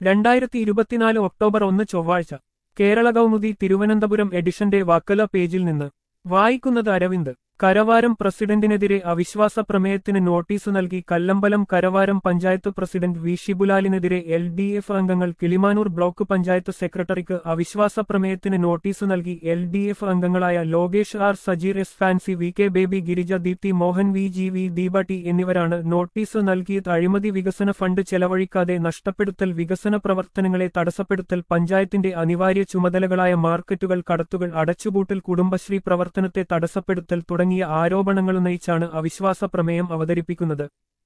രണ്ടായിരത്തി ഇരുപത്തിനാല് ഒക്ടോബർ ഒന്ന് ചൊവ്വാഴ്ച കേരള കൗമുദി തിരുവനന്തപുരം എഡിഷന്റെ വാക്കല പേജിൽ നിന്ന് വായിക്കുന്നത് അരവിന്ദ് കരവാരം പ്രസിഡന്റിനെതിരെ അവിശ്വാസ പ്രമേയത്തിന് നോട്ടീസ് നൽകി കല്ലമ്പലം കരവാരം പഞ്ചായത്ത് പ്രസിഡന്റ് വി ഷിബുലാലിനെതിരെ എൽ ഡി എഫ് അംഗങ്ങൾ കിളിമാനൂർ ബ്ലോക്ക് പഞ്ചായത്ത് സെക്രട്ടറിക്ക് അവിശ്വാസ പ്രമേയത്തിന് നോട്ടീസ് നൽകി എൽ ഡി എഫ് അംഗങ്ങളായ Lokesh R Sajeer S Fancy V K Baby Girija Deepthi Mohan V G V ദീപടി എന്നിവരാണ് നോട്ടീസ് നൽകിയത് അഴിമതി വികസന ഫണ്ട് ചെലവഴിക്കാതെ നഷ്ടപ്പെടുത്തൽ വികസന പ്രവർത്തനങ്ങളെ തടസ്സപ്പെടുത്തൽ പഞ്ചായത്തിന്റെ അനിവാര്യ ചുമതലകളായ മാർക്കറ്റുകൾ കടത്തുകൾ അടച്ചുപൂട്ടൽ കുടുംബശ്രീ പ്രവർത്തനത്തെ തടസ്സപ്പെടുത്തൽ തുടങ്ങിയ ആരോപണങ്ങളുന്നയിച്ചാണ് അവിശ്വാസ പ്രമേയം അവതരിപ്പിക്കുന്നത്